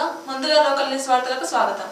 ముందుగా local news వార్తలకు స్వాగతం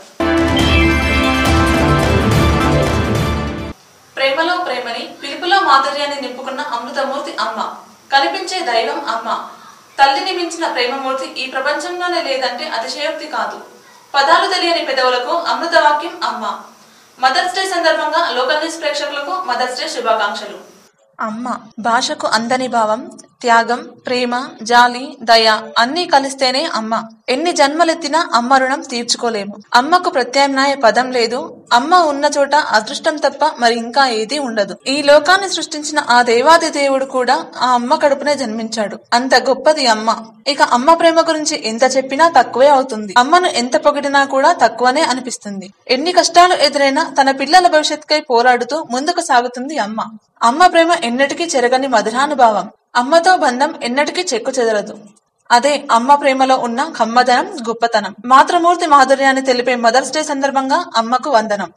ప్రేమలో ప్రేమని పిలుపులో మాధుర్యాన్ని నింపుకున్న అమృతమూర్తి అమ్మ కనిపించే దైవం అమ్మ తల్లిని మించిన ప్రేమమూర్తి ఈ ప్రపంచంలోనే లేదంటే అతిశయోక్తి కాదు పదాలు తెలియని పెదవులకు అమృతవాక్యం అమ్మ మదర్స్ డే సందర్భంగా లోకల్ న్యూస్ ప్రేక్షకులకు మదర్స్ డే శుభాకాంక్షలు అమ్మ భాషకు అందని భావం త్యాగం ప్రేమ జాలి దయ అన్నీ కలిస్తేనే అమ్మ ఎన్ని జన్మలెత్తినా అమ్మ రుణం తీర్చుకోలేము అమ్మకు ప్రత్యామ్నాయ పదం లేదు అమ్మ ఉన్న చోట అదృష్టం తప్ప మరి ఇంకా ఏదీ ఉండదు ఈ లోకాన్ని సృష్టించిన ఆ దేవాది దేవుడు కూడా ఆ అమ్మ కడుపునే జన్మించాడు అంత గొప్పది అమ్మ ఇక అమ్మ ప్రేమ గురించి ఎంత చెప్పినా తక్కువే అవుతుంది అమ్మను ఎంత పొగిడినా కూడా తక్కువనే అనిపిస్తుంది ఎన్ని కష్టాలు ఎదురైనా తన పిల్లల భవిష్యత్తుకై పోరాడుతూ ముందుకు సాగుతుంది అమ్మ అమ్మ ప్రేమ ఎన్నటికీ చెరగని మధురానుభావం అమ్మతో బంధం ఎన్నటికీ చెక్కు చెదరదు అదే అమ్మ ప్రేమలో ఉన్న కమ్మదనం గొప్పతనం మాతృమూర్తి మాధుర్యాన్ని తెలిపే మదర్స్ డే సందర్భంగా అమ్మకు వందనం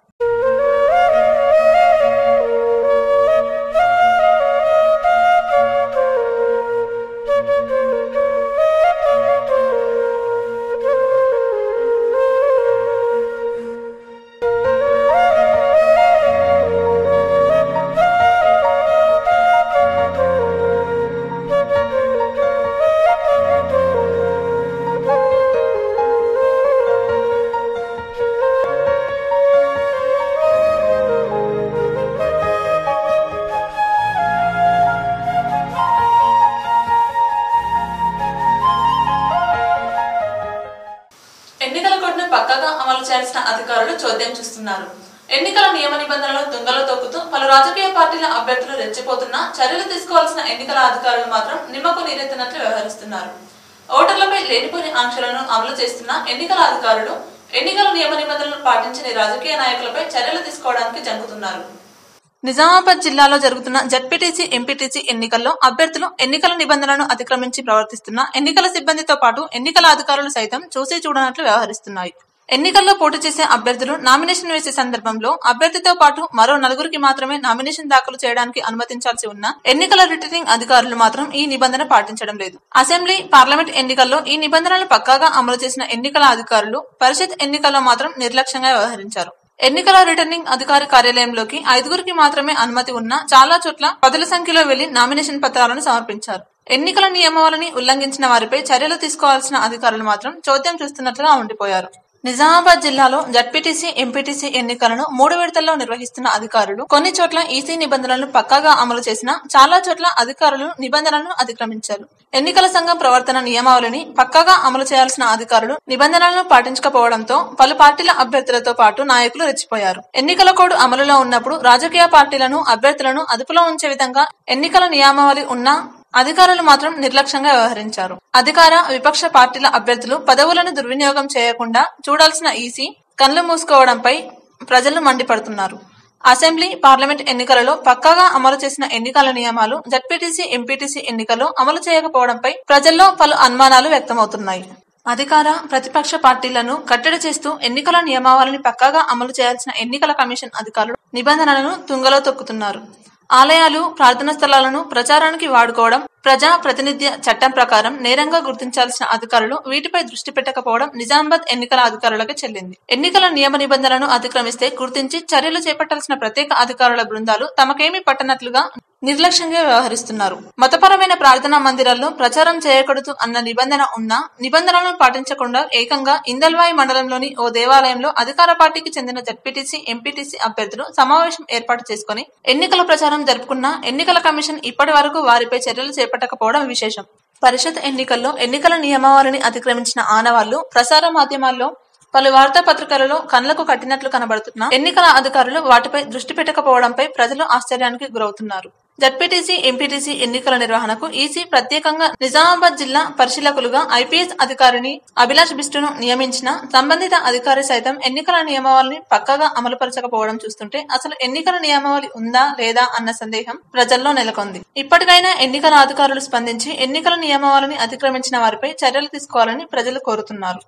ఎన్నికల కోడ్ను పక్కగా అమలు చేయాల్సిన అధికారులు చోద్యం చూస్తున్నారు ఎన్నికల నియమ నిబంధనలు తుంగలో తొక్కుతూ పలు రాజకీయ పార్టీల అభ్యర్థులు రెచ్చిపోతున్నా చర్యలు తీసుకోవాల్సిన ఎన్నికల అధికారులు మాత్రం నిమ్మకు నీరెత్తినట్లు వ్యవహరిస్తున్నారు ఓటర్లపై లేనిపోని ఆంక్షలను అమలు చేస్తున్న ఎన్నికల అధికారులు ఎన్నికల నియమ నిబంధనలు పాటించని రాజకీయ నాయకులపై చర్యలు తీసుకోవడానికి జంకుతున్నారు నిజామాబాద్ జిల్లాలో జరుగుతున్న జడ్పీటీసీ ఎంపీటీసీ ఎన్నికల్లో అభ్యర్థులు ఎన్నికల నిబంధనలను అతిక్రమించి ప్రవర్తిస్తున్న ఎన్నికల సిబ్బందితో పాటు ఎన్నికల అధికారులు సైతం చూసి చూడనట్లు వ్యవహరిస్తున్నాయి ఎన్నికల్లో పోటీ చేసే అభ్యర్థులు నామినేషన్ వేసే సందర్భంలో అభ్యర్థితో పాటు మరో నలుగురికి మాత్రమే నామినేషన్ దాఖలు చేయడానికి అనుమతించాల్సి ఉన్న ఎన్నికల రిటర్నింగ్ అధికారులు మాత్రం ఈ నిబంధన పాటించడం లేదు అసెంబ్లీ పార్లమెంట్ ఎన్నికల్లో ఈ నిబంధనలు పక్కాగా అమలు చేసిన ఎన్నికల అధికారులు పరిషత్ ఎన్నికల్లో మాత్రం నిర్లక్ష్యంగా వ్యవహరించారు ఎన్నికల రిటర్నింగ్ అధికారి కార్యాలయంలోకి ఐదుగురికి మాత్రమే అనుమతి ఉన్న చాలా చోట్ల పదుల సంఖ్యలో వెళ్లి నామినేషన్ పత్రాలను సమర్పించారు ఎన్నికల నియమావళిని ఉల్లంఘించిన వారిపై చర్యలు తీసుకోవాల్సిన అధికారులు మాత్రం చోద్యం చూస్తున్నట్లుగా ఉండిపోయారు నిజామాబాద్ జిల్లాలో జడ్పీటీసీ ఎంపీటీసీ ఎన్నికలను మూడు విడతల్లో నిర్వహిస్తున్న అధికారులు కొన్ని చోట్ల ఈసీ నిబంధనలను పక్కాగా అమలు చేసినా చాలా చోట్ల అధికారులు నిబంధనలను అతిక్రమించారు ఎన్నికల సంఘం ప్రవర్తన నియమావళిని పక్కాగా అమలు చేయాల్సిన అధికారులు నిబంధనలను పాటించకపోవడంతో పలు పార్టీల అభ్యర్థులతో పాటు నాయకులు రెచ్చిపోయారు ఎన్నికల కోడ్ అమలులో ఉన్నప్పుడు రాజకీయ పార్టీలను అభ్యర్థులను అదుపులో ఉంచే విధంగా ఎన్నికల నియమావళి ఉన్నా అధికారులు మాత్రం నిర్లక్ష్యంగా వ్యవహరించారు అధికార విపక్ష పార్టీల అభ్యర్థులు పదవులను దుర్వినియోగం చేయకుండా చూడాల్సిన ఈసీ కళ్ళు మూసుకోవడంపై ప్రజలు మండిపడుతున్నారు అసెంబ్లీ పార్లమెంట్ ఎన్నికలలో పక్కాగా అమలు చేసిన ఎన్నికల నియమాలు జడ్పీటీసీ ఎంపీటీసీ ఎన్నికల్లో అమలు చేయకపోవడంపై ప్రజల్లో పలు అనుమానాలు వ్యక్తమవుతున్నాయి అధికార ప్రతిపక్ష పార్టీలను కట్టడి చేస్తూ ఎన్నికల నియమావళిని పక్కాగా అమలు చేయాల్సిన ఎన్నికల కమిషన్ అధికారులు నిబంధనలను తుంగలో తొక్కుతున్నారు ఆలయాలు ప్రార్థనా స్థలాలను ప్రచారానికి వాడుకోవడం ప్రజా ప్రాతినిధ్య చట్టం ప్రకారం నేరంగా గుర్తించాల్సిన అధికారులు వీటిపై దృష్టి పెట్టకపోవడం నిజామాబాద్ ఎన్నికల అధికారులకు చెల్లింది ఎన్నికల నియమ నిబంధనలను అతిక్రమిస్తే గుర్తించి చర్యలు చేపట్టాల్సిన ప్రత్యేక అధికారుల బృందాలు తమకేమీ పట్టనట్లుగా నిర్లక్ష్యంగా వ్యవహరిస్తున్నారు మతపరమైన ప్రార్థనా మందిరాల్లో ప్రచారం చేయకూడదు అన్న నిబంధన ఉన్నా నిబంధనలను పాటించకుండా ఏకంగా ఇందల్వాయి మండలంలోని ఓ దేవాలయంలో అధికార పార్టీకి చెందిన జడ్పీటీసీ ఎంపీటీసీ అభ్యర్థులు సమావేశం ఏర్పాటు చేసుకుని ఎన్నికల ప్రచారం జరుపుకున్న ఎన్నికల కమిషన్ ఇప్పటి వరకు వారిపై చర్యలు చేపట్టకపోవడం విశేషం పరిషత్ ఎన్నికల్లో ఎన్నికల నియమావళిని అతిక్రమించిన ఆనవాళ్లు ప్రసార మాధ్యమాల్లో పలు వార్తాపత్రికలలో కళ్లకు కట్టినట్లు కనబడుతున్న ఎన్నికల అధికారులు వాటిపై దృష్టి పెట్టకపోవడంపై ప్రజలు ఆశ్చర్యానికి గురవుతున్నారు జడ్పీటీసీ ఎంపీటీసీ ఎన్నికల నిర్వహణకు ఈసీ ప్రత్యేకంగా నిజామాబాద్ జిల్లా పరిశీలకులుగా ఐపీఎస్ అధికారిని అభిలాష్ బిస్టును నియమించిన సంబంధిత అధికారి సైతం ఎన్నికల నియమావళిని పక్కగా అమలుపరచకపోవడం చూస్తుంటే అసలు ఎన్నికల నియమావళి ఉందా లేదా అన్న సందేహం ప్రజల్లో నెలకొంది ఇప్పటికైనా ఎన్నికల అధికారులు స్పందించి ఎన్నికల నియమావళిని అతిక్రమించిన వారిపై చర్యలు తీసుకోవాలని ప్రజలు కోరుతున్నారు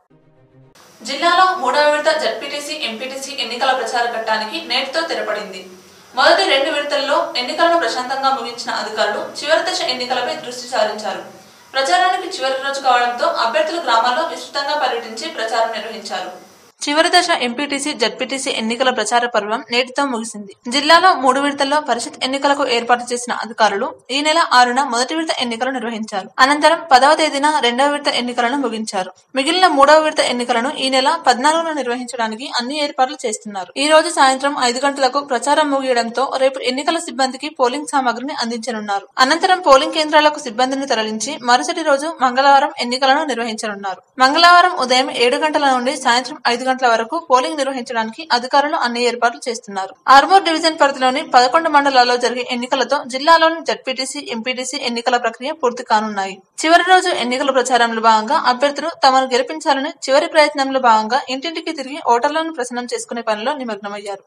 జిల్లాలో మూడవ విడత జడ్పీటీసీ ఎంపీటీసీ ఎన్నికల ప్రచార ఘట్టానికి నేటితో తెరపడింది మొదటి రెండు విడతల్లో ఎన్నికలను ప్రశాంతంగా ముగించిన అధికారులు చివరి దశ ఎన్నికలపై దృష్టి సారించారు ప్రచారానికి చివరి రోజు కావడంతో అభ్యర్థులు గ్రామాల్లో విస్తృతంగా పర్యటించి ప్రచారం నిర్వహించారు చివరి దశ ఎంపీటీసీ జడ్పీటీసీ ఎన్నికల ప్రచార పర్వం నేటితో ముగిసింది జిల్లాలో మూడు విడతల్లో పరిషత్ ఎన్నికలకు ఏర్పాటు చేసిన అధికారులు ఈ నెల ఆరున మొదటి విడత ఎన్నికలు నిర్వహించారు అనంతరం పదవ తేదీన రెండవ విడత ఎన్నికలను ముగించారు మిగిలిన మూడవ విడత ఎన్నికలను ఈ నెల పద్నాలుగున నిర్వహించడానికి అన్ని ఏర్పాట్లు చేస్తున్నారు ఈ రోజు సాయంత్రం ఐదు గంటలకు ప్రచారం ముగియడంతో రేపు ఎన్నికల సిబ్బందికి పోలింగ్ సామాగ్రిని అందించనున్నారు అనంతరం పోలింగ్ కేంద్రాలకు సిబ్బందిని తరలించి మరుసటి రోజు మంగళవారం ఎన్నికలను నిర్వహించనున్నారు మంగళవారం ఉదయం ఏడు గంటల నుండి సాయంత్రం ఐదు గంటల వరకు పోలింగ్ నిర్వహించడానికి అధికారులు అన్ని ఏర్పాట్లు చేస్తున్నారు ఆర్మూర్ డివిజన్ పరిధిలోని పదకొండు మండలాల్లో జరిగే ఎన్నికలతో జిల్లాలోని జడ్పీటీసీ ఎంపీటీసీ ఎన్నికల ప్రక్రియ పూర్తి కానున్నాయి చివరి రోజు ఎన్నికల ప్రచారంలో భాగంగా అభ్యర్థులు తమను గెలిపించాలని చివరి ప్రయత్నంలో భాగంగా ఇంటింటికి తిరిగి ఓటర్లను ప్రసన్నం చేసుకునే పనిలో నిమగ్నమయ్యారు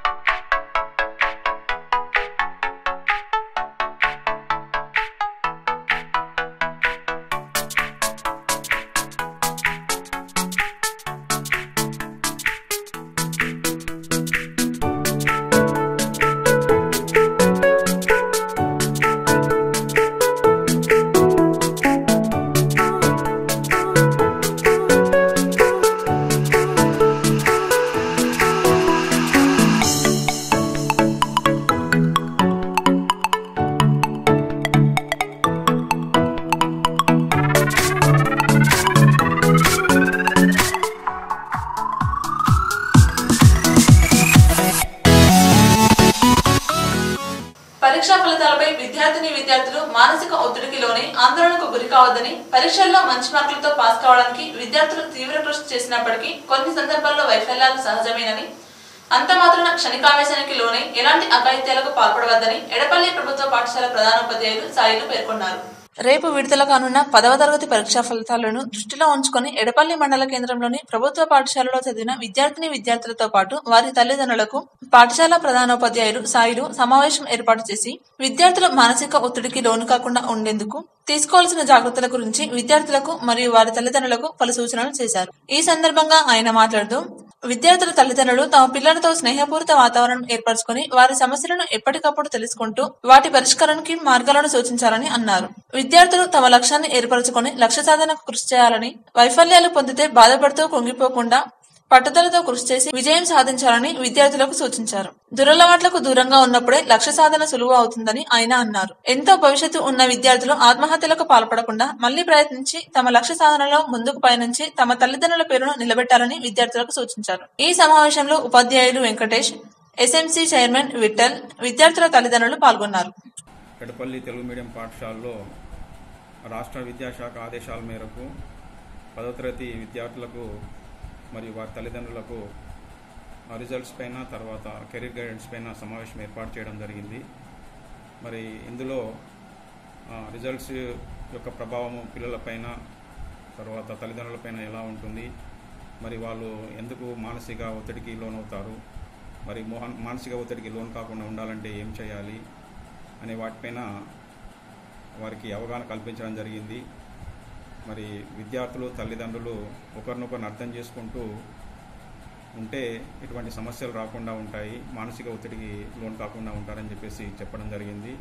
పరీక్షా ఫలితాలపై విద్యార్థిని విద్యార్థులు మానసిక ఒత్తిడికి లోని ఆందోళనకు గురి కావద్దని పరీక్షల్లో మంచి మార్కులతో పాస్ కావడానికి విద్యార్థులు తీవ్ర కృషి చేసినప్పటికీ కొన్ని సందర్భాల్లో వైఫల్యాలు సహజమేనని అంత మాత్రాన క్షణికావేశానికి లోనై ఎలాంటి అఘాయిత్యాలకు పాల్పడవద్దని ఎడపల్లి ప్రభుత్వ పాఠశాల ప్రధానోపాధ్యాయులు సాయిలు పేర్కొన్నారు రేపు విడుదల కానున్న పదవ తరగతి పరీక్షా ఫలితాలను దృష్టిలో ఉంచుకొని ఎడపల్లి మండల కేంద్రంలోని ప్రభుత్వ పాఠశాలలో చదివిన విద్యార్థిని విద్యార్థులతో పాటు వారి తల్లిదండ్రులకు పాఠశాల ప్రధానోపాధ్యాయులు సాయిలు సమావేశం ఏర్పాటు చేసి విద్యార్థుల మానసిక ఒత్తిడికి లోను కాకుండా ఉండేందుకు తీసుకోవాల్సిన జాగ్రత్తల గురించి విద్యార్థులకు మరియు వారి తల్లిదండ్రులకు పలు సూచనలు చేశారు ఈ సందర్భంగా ఆయన మాట్లాడుతూ విద్యార్థుల తల్లిదండ్రులు తమ పిల్లలతో స్నేహపూరిత వాతావరణం ఏర్పరచుకొని వారి సమస్యలను ఎప్పటికప్పుడు తెలుసుకుంటూ వాటి పరిష్కారానికి మార్గాలను సూచించాలని అన్నారు విద్యార్థులు తమ లక్ష్యాన్ని ఏర్పరచుకొని లక్ష్య సాధనకు కృషి చేయాలని వైఫల్యాలు పొందితే బాధపడుతూ కుంగిపోకుండా పట్టుదలతో కృషి చేసి విజయం సాధించాలని విద్యార్థులకు సూచించారు దురలవాట్లకు దూరంగా ఉన్నప్పుడే లక్ష్య సాధన సులువు అవుతుందని ఆయన అన్నారు ఎంతో భవిష్యత్తు ఉన్న విద్యార్థులు ఆత్మహత్యలకు పాల్పడకుండా మళ్లీ ప్రయత్నించి తమ లక్ష్య సాధనలో ముందుకు పయనించి తమ తల్లిదండ్రుల పేరును నిలబెట్టాలని విద్యార్థులకు సూచించారు ఈ సమావేశంలో ఉపాధ్యాయులు వెంకటేష్ ఎస్ఎంసీ చైర్మన్ విఠల్ విద్యార్థుల తల్లిదండ్రులు పాల్గొన్నారు ఎడపల్లి తెలుగు మీడియం పాఠశాలలో రాష్ట్ర విద్యాశాఖ ఆదేశాల మేరకు పదో తరగతి విద్యార్థులకు మరియు వారి తల్లిదండ్రులకు ఆ రిజల్ట్స్ పైన తర్వాత కెరీర్ గైడెన్స్ పైన సమావేశం ఏర్పాటు చేయడం జరిగింది మరి ఇందులో ఆ, రిజల్ట్స్ యొక్క ప్రభావం పిల్లలపైన తర్వాత తల్లిదండ్రులపైన ఎలా ఉంటుంది మరి వాళ్ళు ఎందుకు మానసిక ఒత్తిడికి లోనవుతారు మరి మోహన్ మానసిక ఒత్తిడికి లోన్ కాకుండా ఉండాలంటే ఏం చేయాలి అనే వాటిపైన వారికి అవగాహన కల్పించడం జరిగింది మరి విద్యార్థులు తల్లిదండ్రులు ఒకరినొకరిని అర్థం చేసుకుంటూ ఉంటే ఇటువంటి సమస్యలు రాకుండా ఉంటాయి మానసిక ఒత్తిడికి లోన్ కాకుండా ఉంటారని చెప్పేసి చెప్పడం జరిగింది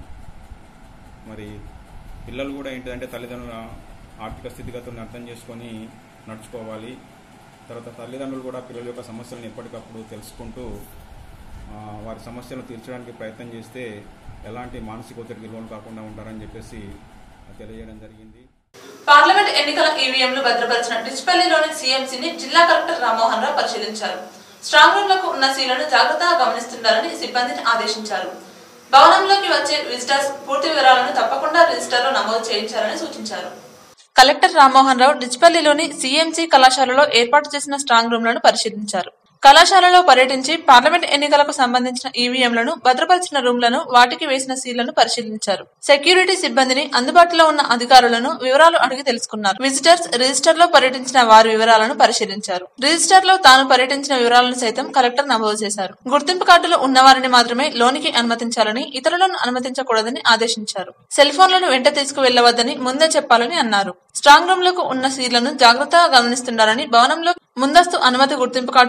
మరి పిల్లలు కూడా ఏంటంటే తల్లిదండ్రుల ఆర్థిక స్థితిగతులను అర్థం చేసుకొని నడుచుకోవాలి తర్వాత తల్లిదండ్రులు కూడా పిల్లల యొక్క సమస్యలను ఎప్పటికప్పుడు తెలుసుకుంటూ ఆ, వారి సమస్యలను తీర్చడానికి ప్రయత్నం చేస్తే ఎలాంటి మానసిక ఒత్తిడికి లోన్ కాకుండా ఉంటారని చెప్పేసి తెలియజేయడం జరిగింది పార్లమెంట్ ఎన్నికల ఈవీఎంలు భద్రపరిచిన డిచ్పల్లిలోని సీఎంసీని జిల్లా కలెక్టర్ రామ్మోహన్ రావు పరిశీలించారు స్ట్రాంగ్ రూమ్ లకు ఉన్న సీలను జాగ్రత్తగా గమనిస్తుండాలని సిబ్బందిని ఆదేశించారు భవనంలోకి వచ్చే విజిటర్స్ పూర్తి వివరాలను తప్పకుండా రిజిస్టర్లో నమోదు చేయించాలని సూచించారు కలెక్టర్ రామ్మోహన్ రావు డిచ్పల్లిలోని సీఎంసీ కళాశాలలో ఏర్పాటు చేసిన స్ట్రాంగ్ రూమ్లను పరిశీలించారు కళాశాలలో పర్యటించి పార్లమెంట్ ఎన్నికలకు సంబంధించిన ఈవీఎంలను భద్రపరిచిన రూమ్లను వాటికి వేసిన సీళ్లను పరిశీలించారు సెక్యూరిటీ సిబ్బందిని అందుబాటులో ఉన్న అధికారులను వివరాలు అడిగి తెలుసుకున్నారు విజిటర్స్ రిజిస్టర్ లో పర్యటించిన వారి వివరాలను పరిశీలించారు రిజిస్టర్ లో తాను పర్యటించిన వివరాలను సైతం కలెక్టర్ నమోదు చేశారు గుర్తింపు కార్డులు ఉన్నవారిని మాత్రమే లోనికి అనుమతించాలని ఇతరులను అనుమతించకూడదని ఆదేశించారు సెల్ ఫోన్లను వెంట తీసుకువెళ్లవద్దని ముందే చెప్పాలని అన్నారు స్ట్రాంగ్ రూమ్ లకు ఉన్న సీట్లను జాగ్రత్తగా గమనిస్తున్నారని భవనంలో ముందస్తు అనుమతి గుర్తింపు కార్డు ఉన్నవారు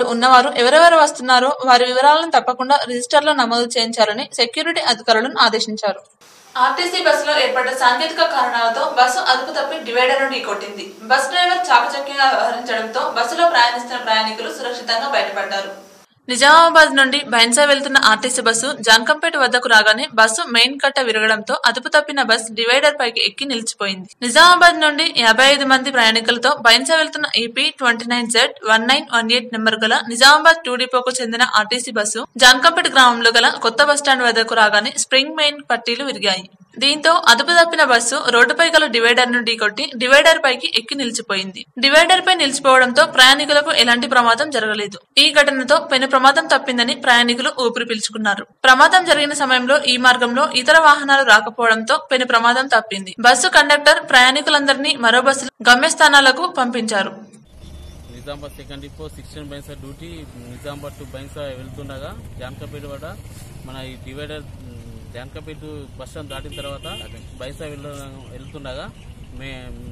వారు ఎవరెవరు వస్తున్నారో వారి వివరాలను తప్పకుండా రిజిస్టర్లో నమోదు చేయించాలని సెక్యూరిటీ అధికారులను ఆదేశించారు ఆర్టీసీ బస్సులో ఏర్పడ్డ సాంకేతిక కారణాలతో బస్సు అదుపు తప్పి డివైడర్ను ఢీకొట్టింది బస్ డ్రైవర్ చాకచక్యంగా వ్యవహరించడంతో బస్సులో ప్రయాణిస్తున్న ప్రయాణికులు సురక్షితంగా బయటపడ్డారు నిజామాబాద్ నుండి బైన్సా వెళ్తున్న ఆర్టీసీ బస్సు జాన్కంపేట వద్దకు రాగానే బస్సు మెయిన్ కట్ట విరగడంతో అదుపు తప్పిన బస్ డివైడర్ పైకి ఎక్కి నిలిచిపోయింది నిజామాబాద్ నుండి యాభై ఐదు మంది ప్రయాణికులతో బైన్సా వెళ్తున్న EP twenty nine Z one nine one eight number గల నిజామాబాద్ టూ డిపోకు చెందిన ఆర్టీసీ బస్సు జాన్కంపేట గ్రామంలో గల కొత్త బస్టాండ్ వద్దకు రాగానే స్ప్రింగ్ మెయిన్ పట్టీలు విరిగాయి దీంతో అదుపు తప్పిన బస్సు రోడ్డుపై గల డివైడర్ ను ఢీకొట్టి డివైడర్ పైకి ఎక్కి నిలిచిపోయింది డివైడర్ పై నిలిచిపోవడంతో ప్రయాణికులకు ఎలాంటి ప్రమాదం జరగలేదు ఈ ఘటనతో పెను ప్రమాదం తప్పిందని ప్రయాణికులు ఊపిరి పీల్చుకున్నారు ప్రమాదం జరిగిన సమయంలో ఈ మార్గంలో ఇతర వాహనాలు రాకపోవడంతో పెను ప్రమాదం తప్పింది బస్సు కండక్టర్ ప్రయాణికులందరినీ మరో బస్సులో గమ్యస్థానాలకు పంపించారు Nizamabad second depot sixteen Bhainsa duty Nizamabad to Bhainsa వెళ్తుండగా జాన్కపేట వద్ద మన ఈ డివైడర్ మ్, జాన్కపేట బస్ స్టాండ్ దాటిన తర్వాత బైన్సా వెళ్ళ వెళ్తుండగా మే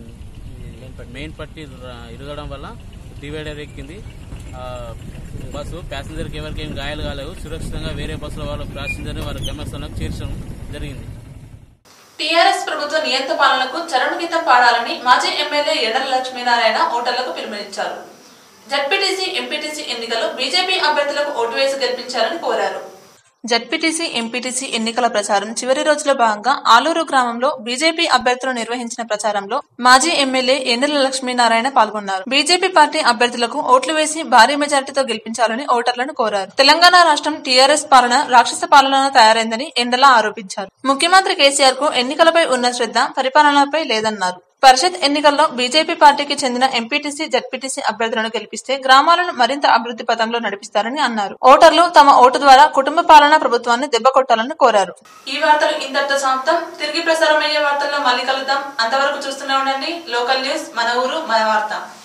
మెయిన్ పట్టి ర- ఇరగడం వల్ల డివైడర్ ఎక్కింది ఆ, బస్సు ప్యాసింజర్కి ఎవరికి ఏం గాయాలు కాలేవు సురక్షితంగా వేరే బస్సులో వాళ్ళ ప్యాసింజర్ని వారి గమ్యస్థానానికి చేర్చడం జరిగింది టీఆర్ఎస్ ప్రభుత్వ నియంత పాలనకు చరణగీతం పాడాలని మాజీ ఎమ్మెల్యే ఎడల లక్ష్మీనారాయణ ఓటర్లకు పిలుపునిచ్చారు జడ్పీటీసీ ఎంపీటీసీ ఎన్నికలు బీజేపీ అభ్యర్థులకు ఓటు వేసి గెలిపించాలని కోరారు జడ్పీటీసీ ఎంపీటీసీ ఎన్నికల ప్రచారం చివరి రోజుల భాగంగా ఆలూరు గ్రామంలో బీజేపీ అభ్యర్థులు నిర్వహించిన ప్రచారంలో మాజీ ఎమ్మెల్యే ఎన్నెల లక్ష్మీనారాయణ పాల్గొన్నారు బీజేపీ పార్టీ అభ్యర్థులకు ఓట్లు వేసి భారీ మెజార్టీతో గెలిపించాలని ఓటర్లను కోరారు తెలంగాణ రాష్ట్రం టీఆర్ఎస్ పాలన రాక్షస పాలన తయారైందని ఎండల ఆరోపించారు ముఖ్యమంత్రి కేసీఆర్ కు ఎన్నికలపై ఉన్న శ్రద్ధ పరిపాలనపై లేదన్నారు పరిషత్ ఎన్నికల్లో బీజేపీ పార్టీకి చెందిన ఎంపీటీసీ జడ్పీటీసీ అభ్యర్థులను గెలిపిస్తే గ్రామాలను మరింత అభివృద్ధి పథంలో నడిపిస్తారని అన్నారు ఓటర్లు తమ ఓటు ద్వారా కుటుంబ పాలనా ప్రభుత్వాన్ని దెబ్బకొట్టాలని కోరారు ఈ వార్తలు ఇంతటితో సమాప్తం తిరిగి ప్రసారం అయ్యే వార్తల్లో మళ్ళీ కలుద్దాం అంతవరకు చూస్తూనే ఉండండి లోకల్ న్యూస్ మన ఊరు మన వార్త